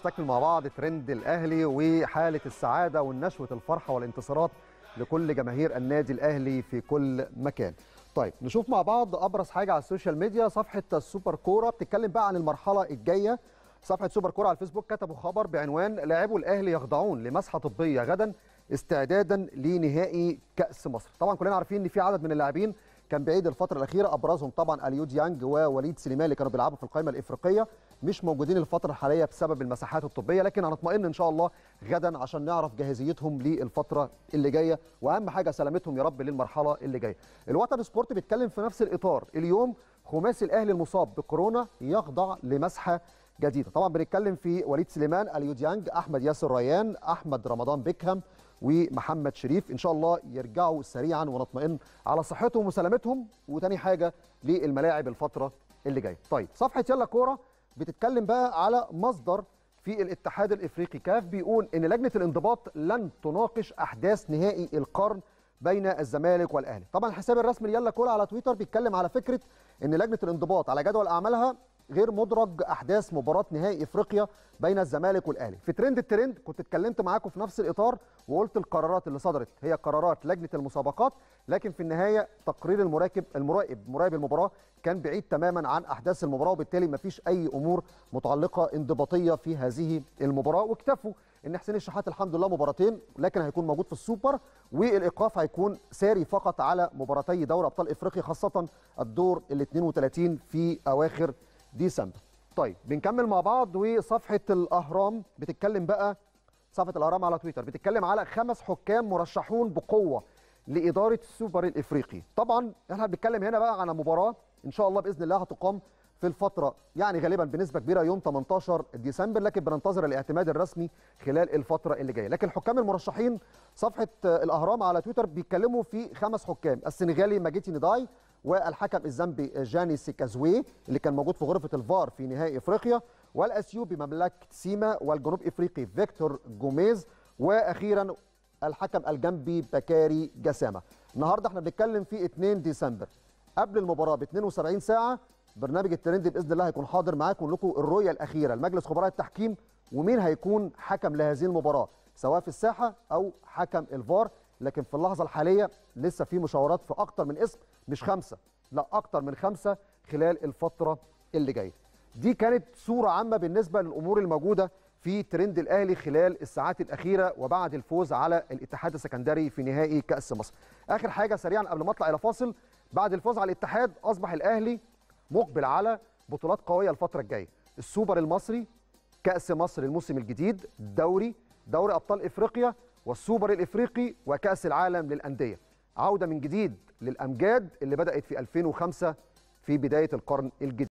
نستكمل مع بعض ترند الاهلي وحاله السعاده والنشوه الفرحه والانتصارات لكل جماهير النادي الاهلي في كل مكان. طيب نشوف مع بعض ابرز حاجه على السوشيال ميديا صفحه السوبر كوره بتتكلم بقى عن المرحله الجايه صفحه سوبر كوره على الفيسبوك كتبوا خبر بعنوان لاعبو الاهلي يخضعون لمسحه طبيه غدا استعدادا لنهائي كاس مصر. طبعا كلنا عارفين ان في عدد من اللاعبين كان بعيد الفتره الاخيره ابرزهم طبعا اليو ديانج ووليد سليمان اللي كانوا بيلعبوا في القائمه الافريقيه مش موجودين الفتره الحاليه بسبب المساحات الطبيه لكن هنطمئن ان شاء الله غدا عشان نعرف جاهزيتهم للفتره اللي جايه واهم حاجه سلامتهم يا رب للمرحله اللي جايه. الوطن سبورت بيتكلم في نفس الاطار اليوم خماسي الاهلي المصاب بكورونا يخضع لمسحه جديده طبعا بنتكلم في وليد سليمان اليو ديانج احمد ياسر ريان احمد رمضان بيكهام ومحمد شريف ان شاء الله يرجعوا سريعا ونطمئن على صحتهم وسلامتهم وتاني حاجه للملاعب الفتره اللي جايه طيب صفحه يلا كوره بتتكلم بقى على مصدر في الاتحاد الافريقي كاف بيقول ان لجنه الانضباط لن تناقش احداث نهائي القرن بين الزمالك والاهلي طبعا الحساب الرسمي يلا كوره على تويتر بيتكلم على فكره ان لجنه الانضباط على جدول اعمالها غير مدرج احداث مباراه نهائي افريقيا بين الزمالك والاهلي في ترند الترند كنت اتكلمت معاكم في نفس الاطار وقلت القرارات اللي صدرت هي قرارات لجنه المسابقات لكن في النهايه تقرير المراقب المراقب مراقب المباراه كان بعيد تماما عن احداث المباراه وبالتالي ما فيش اي امور متعلقه انضباطيه في هذه المباراه واكتفوا ان حسين الشحات الحمد لله مباراتين لكن هيكون موجود في السوبر والايقاف هيكون ساري فقط على مباراتي دوري ابطال افريقيا خاصه الدور ال 32 في اواخر ديسمبر. طيب بنكمل مع بعض وصفحه الاهرام بتتكلم بقى صفحه الاهرام على تويتر بتتكلم على خمس حكام مرشحون بقوه لاداره السوبر الافريقي. طبعا احنا بنتكلم هنا بقى على مباراه ان شاء الله باذن الله هتقام في الفتره يعني غالبا بنسبه كبيره يوم 18 ديسمبر لكن بننتظر الاعتماد الرسمي خلال الفتره اللي جايه لكن الحكام المرشحين صفحه الاهرام على تويتر بيتكلموا في خمس حكام السنغالي ماجيتي نداي والحكم الزامبي جاني سيكازوي اللي كان موجود في غرفه الفار في نهائي افريقيا والاثيوبي مملكه سيما والجنوب افريقي فيكتور جوميز واخيرا الحكم الجنبي بكاري جسامه النهارده احنا بنتكلم في 2 ديسمبر قبل المباراه ب 72 ساعه برنامج الترند باذن الله هيكون حاضر معاكم لكم الرؤيه الاخيره لمجلس خبراء التحكيم ومين هيكون حكم لهذه المباراه سواء في الساحه او حكم الفار لكن في اللحظه الحاليه لسه في مشاورات في اكتر من اسم مش خمسه لا اكتر من خمسه خلال الفتره اللي جايه دي كانت صوره عامه بالنسبه للامور الموجوده في ترند الاهلي خلال الساعات الاخيره وبعد الفوز على الاتحاد السكندري في نهائي كاس مصر اخر حاجه سريعا قبل ما اطلع الى فاصل بعد الفوز على الاتحاد اصبح الاهلي مقبل على بطولات قويه الفتره الجايه السوبر المصري كاس مصر الموسم الجديد الدوري دوري ابطال افريقيا والسوبر الافريقي وكاس العالم للانديه عوده من جديد للامجاد اللي بدات في 2005 في بدايه القرن الجديد